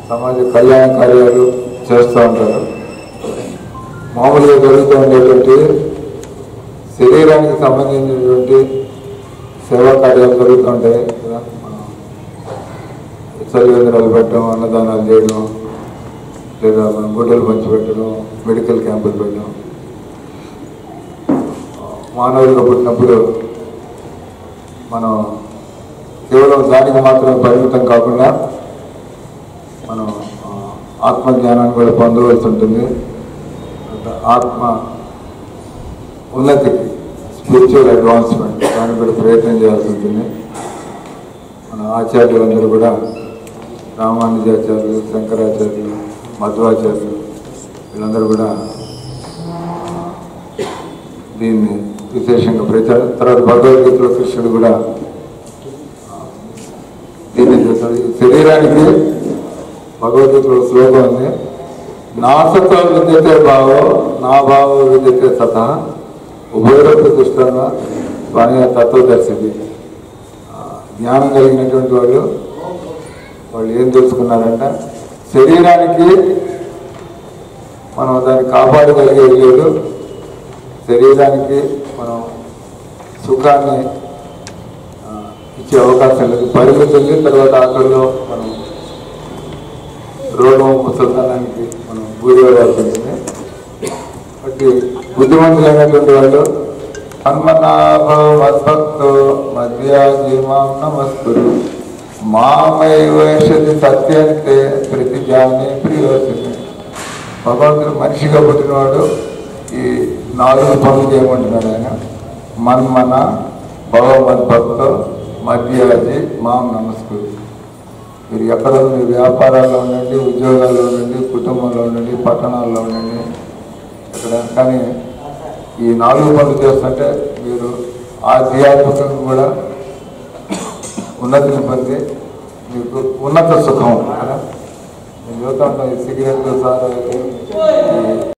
సమాజ కళ్యాణ కార్యాలు చేస్తూ ఉంటారు మామూలుగా జరుగుతూ ఉండేటువంటి శరీరానికి సంబంధించినటువంటి సేవా కార్యాలు జరుగుతూ ఉంటాయి కదా మనం చలివేంద్రాలు పెట్టడం అన్నదానాలు చేయడం లేదా మనం గుడ్డలు పంచిపెట్టడం మెడికల్ క్యాంపులు పెట్టడం మానవులుగా పుట్టినప్పుడు మనం కేవలం దానికి మాత్రమే పరిమితం కాకుండా మనం ఆ, ఆత్మజ్ఞానాన్ని కూడా పొందవలసి ఉంటుంది అంటే ఆత్మ ఉన్నతికి స్పిరిచువల్ అడ్వాన్స్మెంట్ దానికి కూడా ప్రయత్నం చేయాల్సి ఉంటుంది మన ఆచార్యులందరూ కూడా రామానుజాచార్యులు శంకరాచార్యులు మధ్వాచార్యులు వీళ్ళందరూ కూడా దీన్ని విశేషంగా ప్రచారం తర్వాత భగవద్గీతలో కృష్ణుడు కూడా ఆ, దీన్ని చేస్తాడు ఈ శరీరానికి భగవద్గీతలో శ్లోకం ఉంది నా సతో విద్యతే భావో నా భావ విద్యతే సత ఉభయరూప దృష్టంగా స్వామి తత్వదర్శిది ఆ, జ్ఞానం కలిగినటువంటి వాళ్ళు వాళ్ళు ఏం తెలుసుకున్నారంటే శరీరానికి మనం దాన్ని కాపాడగలిగేది లేదు శరీరానికి మనం సుఖాన్ని ఆ, ఇచ్చే అవకాశం లేదు పరిమితి ఉంది తర్వాత ఆకలిలో మనం రోగం ముసల్తనానికి మనం గురవ్వాల్సి ఉంటుంది కాబట్టి బుద్ధిమంతులైనటువంటి వాళ్ళు హనుమనాభ మద్భక్తో మధ్యాజీమాం నమస్కురు మామై వేషది సత్యంతే ప్రతిజాని ప్రియోసిని భగవంతుడు మనిషిగా పుట్టినవాడు ఈ నాలుగు పనులు చేయమంటున్నాడు ఆయన మన్మన భగవద్భక్తో మధ్యాజి మాం నమస్కురు మీరు ఎక్కడ మీ వ్యాపారాల్లో ఉండండి ఉద్యోగాల్లో ఉండండి కుటుంబంలో ఉండండి పట్టణాల్లో ఉండండి ఎక్కడ కానీ ఈ నాలుగు పనులు చేస్తుంటే మీరు ఆధ్యాత్మికంగా కూడా ఉన్నతిని పొంది మీకు ఉన్నత సుఖం కదా నేను చూస్తా ఉంటాను ఈ సిగరెట్లు సారా